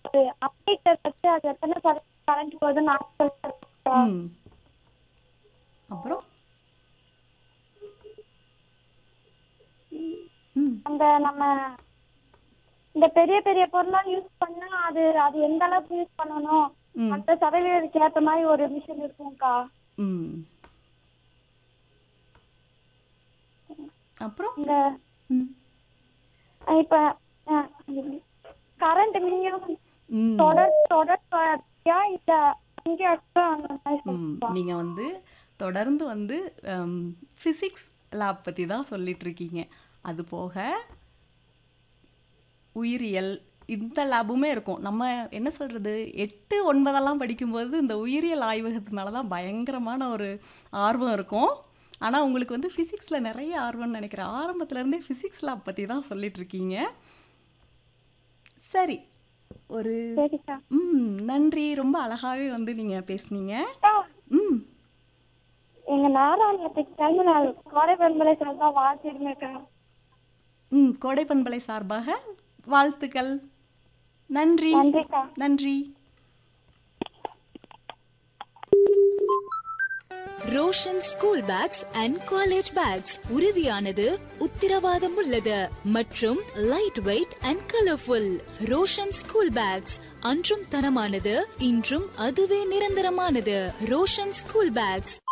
Updater வச்சு அது எத்தனை கரண்ட் போகுதுன்னு நான் சொல்றேன்க்கா. ம் அப்புறம் ம் அந்த நம்ம இந்த பெரிய பெரிய பொருள்லாம் யூஸ் பண்ணா அது அது எந்த அளவுக்கு யூஸ் பண்ணணும் ம். அந்த சதவீதத்துக்கு ஏத்த மாதிரி ஒரு மிஷின் இருக்கும்க்கா ம் அப்புறம் இந்த ம் அஹ் இப்ப கரண்ட் மினிமம் ம் தொடர் தொடர்ச்சியா இல்ல அங்கே அந்த மாதிரி ம் சொல்லுங்கக்கா. நீங்கள் வந்து தொடர்ந்து வந்து ஃபிசிக்ஸ் லேப் பற்றி தான் சொல்லிட்டு இருக்கீங்க அது போக உயிரியல் இந்த லேபுமே இருக்கும் நம்ம என்ன சொல்கிறது எட்டு ஒன்பதெல்லாம் படிக்கும்போது இந்த உயிரியல் ஆய்வகத்து மேலே தான் பயங்கரமான ஒரு ஆர்வம் இருக்கும் ஆனால் உங்களுக்கு வந்து ஃபிசிக்ஸில் நிறைய ஆர்வம்னு நினைக்கிறேன் ஆரம்பத்துலேருந்தே ஃபிசிக்ஸ் லேப் பற்றி தான் சொல்லிட்டு இருக்கீங்க சரி ஒரு சரிக்கா ம் நன்றி ரொம்ப அழகாகவே வந்து நீங்கள் பேசுனீங்க அக்கா, ம் எங்க நாராயணத்துக்கு கிளம்பி நான் கோடை பண்பலை சார்பா வாழ்த்திருந்தேக்கா ம் கோடை பண்பலை சார்பாக வாழ்த்துக்கள் நன்றி நன்றிக்கா நன்றி Roshan school bags and college bags உறுதியானது உத்திரவாதம் உள்ளது மற்றும் light weight and colourful Roshan school bags அன்றும் தரமானது இன்றும் அதுவே நிரந்தரமானது ரோஷன் ஸ்கூல் பேக்ஸ்